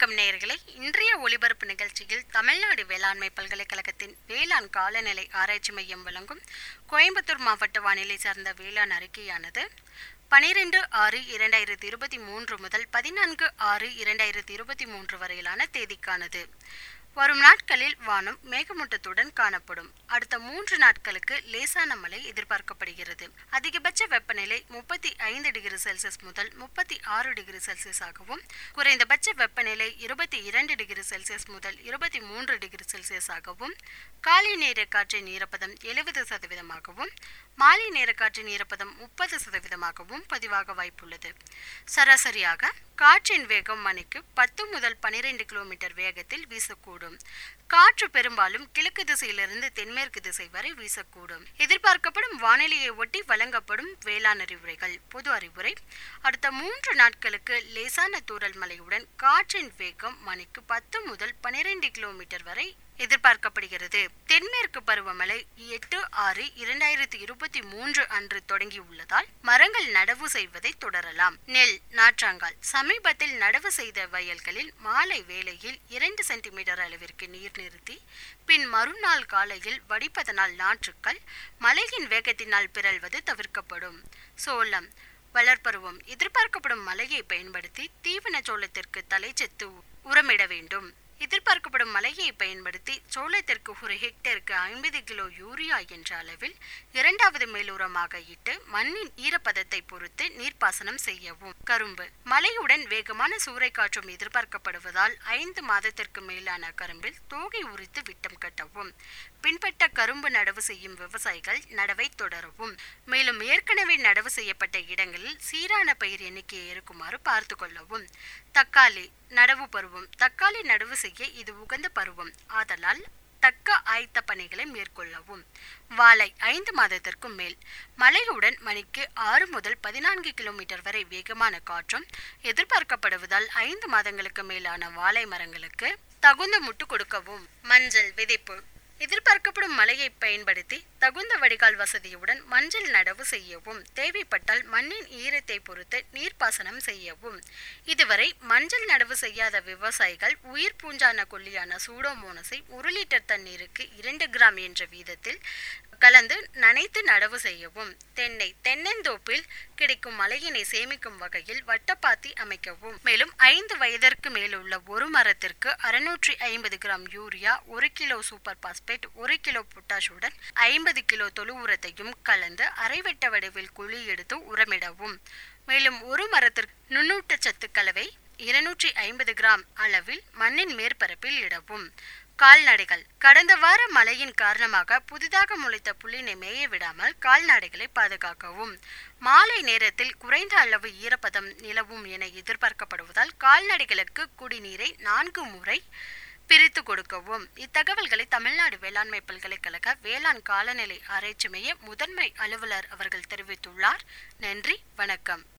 வணக்கம் நேயர்களே இன்றைய ஒலிபரப்பு நிகழ்ச்சியில் தமிழ்நாடு வேளாண்மை பல்கலைக்கழகத்தின் வேளாண் காலநிலை ஆராய்ச்சி மையம் வழங்கும் கோயம்புத்தூர் மாவட்ட வானிலை சார்ந்த வேளாண் அறிக்கையானது பனிரெண்டு ஆறு இரண்டாயிரத்தி இருபத்தி மூன்று முதல் பதினான்கு ஆறு இரண்டாயிரத்தி இருபத்தி மூன்று வரையிலான தேதிக்கானது வரும் நாட்களில் வானம் மேகமூட்டத்துடன் காணப்படும் அடுத்த மூன்று நாட்களுக்கு லேசான மழை எதிர்பார்க்கப்படுகிறது அதிகபட்ச வெப்பநிலை முப்பத்தி ஐந்து டிகிரி செல்சியஸ் முதல் முப்பத்தி ஆறு டிகிரி செல்சியஸ் ஆகவும் குறைந்தபட்ச வெப்பநிலை இருபத்தி இரண்டு டிகிரி செல்சியஸ் முதல் இருபத்தி மூன்று டிகிரி செல்சியஸ் ஆகவும் காலை நேர காற்றின் ஈரப்பதம் எழுபது சதவீதமாகவும் மாலை நேர காற்றின் ஈரப்பதம் முப்பது சதவீதமாகவும் பதிவாக வாய்ப்புள்ளது சராசரியாக காற்றின் வேகம் மணிக்கு பத்து முதல் பனிரெண்டு கிலோமீட்டர் வேகத்தில் வீசக்கூடும் காற்று பெரும்பாலும் கிழக்கு திசையிலிருந்து தென்மேற்கு திசை வரை வீசக்கூடும் எதிர்பார்க்கப்படும் வானிலையை ஒட்டி வழங்கப்படும் வேளாண் அறிவுரைகள் பொது அறிவுரை அடுத்த மூன்று நாட்களுக்கு லேசான தூறல் மழையுடன் காற்றின் வேகம் மணிக்கு பத்து முதல் பனிரெண்டு கிலோமீட்டர் வரை எதிர்பார்க்கப்படுகிறது தென்மேற்கு பருவமழை எட்டு ஆறு இரண்டாயிரத்தி இருபத்தி மூன்று அன்று தொடங்கியுள்ளதால் மரங்கள் நடவு செய்வதை தொடரலாம் நெல் நாற்றாங்கால் சமீபத்தில் நடவு செய்த வயல்களில் மாலை வேளையில் இரண்டு சென்டிமீட்டர் அளவிற்கு நீர் நிறுத்தி பின் மறுநாள் காலையில் வடிப்பதனால் நாற்றுக்கள் மழையின் வேகத்தினால் பிறழ்வது தவிர்க்கப்படும் சோளம் வளர்ப்பருவம் எதிர்பார்க்கப்படும் மழையை பயன்படுத்தி தீவன சோளத்திற்கு தலைச்சத்து உரமிட வேண்டும் எதிர்பார்க்கப்படும் மழையை பயன்படுத்தி சோளத்திற்கு ஒரு ஹெக்டேருக்கு ஐம்பது கிலோ யூரியா என்ற அளவில் இரண்டாவது மேலுரமாக இட்டு மண்ணின் ஈரப்பதத்தை பொறுத்து நீர்ப்பாசனம் செய்யவும் கரும்பு மழையுடன் வேகமான சூறைக்காற்றும் எதிர்பார்க்கப்படுவதால் ஐந்து மாதத்திற்கு மேலான கரும்பில் தோகை உரித்து விட்டம் கட்டவும் பின்பற்ற கரும்பு நடவு செய்யும் விவசாயிகள் நடவை தொடரவும் மேலும் ஏற்கனவே நடவு செய்யப்பட்ட இடங்களில் சீரான பயிர் எண்ணிக்கையை இருக்குமாறு பார்த்து கொள்ளவும் தக்காளி நடவு பருவம் தக்காளி நடவு செய்ய இது உகந்த பருவம் ஆதலால் தக்க ஆயத்த பணிகளை மேற்கொள்ளவும் வாழை ஐந்து மாதத்திற்கும் மேல் மழையுடன் மணிக்கு ஆறு முதல் பதினான்கு கிலோமீட்டர் வரை வேகமான காற்றும் எதிர்பார்க்கப்படுவதால் ஐந்து மாதங்களுக்கு மேலான வாழை மரங்களுக்கு தகுந்த முட்டு கொடுக்கவும் மஞ்சள் விதைப்பு எதிர்பார்க்கப்படும் மழையை பயன்படுத்தி தகுந்த வடிகால் வசதியுடன் மஞ்சள் நடவு செய்யவும் தேவைப்பட்டால் மண்ணின் ஈரத்தை பொறுத்து நீர்ப்பாசனம் செய்யவும் இதுவரை மஞ்சள் நடவு செய்யாத விவசாயிகள் உயிர் பூஞ்சான கொல்லியான சூடோமோனஸை ஒரு லிட்டர் தண்ணீருக்கு இரண்டு கிராம் என்ற வீதத்தில் கலந்து நனைத்து நடவு செய்யவும் தென்னை தென்னந்தோப்பில் கிடைக்கும் மழையினை சேமிக்கும் வகையில் வட்டப்பாத்தி அமைக்கவும் மேலும் ஐந்து வயதிற்கு மேலுள்ள ஒரு மரத்திற்கு அறுநூற்றி ஐம்பது கிராம் யூரியா ஒரு கிலோ சூப்பர் பாஸ்பேட் ஒரு கிலோ பொட்டாஷுடன் ஐம்பது கிலோ தொழு உரத்தையும் கலந்து அரைவட்ட வடிவில் குழி எடுத்து உரமிடவும் மேலும் ஒரு மரத்திற்கு நுண்ணூட்டச்சத்து கலவை இருநூற்றி ஐம்பது கிராம் அளவில் மண்ணின் மேற்பரப்பில் இடவும் கால்நடைகள் கடந்த வார மழையின் காரணமாக புதிதாக முளைத்த புல்லினை மேய விடாமல் கால்நடைகளை பாதுகாக்கவும் மாலை நேரத்தில் குறைந்த அளவு ஈரப்பதம் நிலவும் என எதிர்பார்க்கப்படுவதால் கால்நடைகளுக்கு குடிநீரை நான்கு முறை பிரித்து கொடுக்கவும் இத்தகவல்களை தமிழ்நாடு வேளாண்மை பல்கலைக்கழக வேளாண் காலநிலை ஆராய்ச்சி மைய முதன்மை அலுவலர் அவர்கள் தெரிவித்துள்ளார் நன்றி வணக்கம்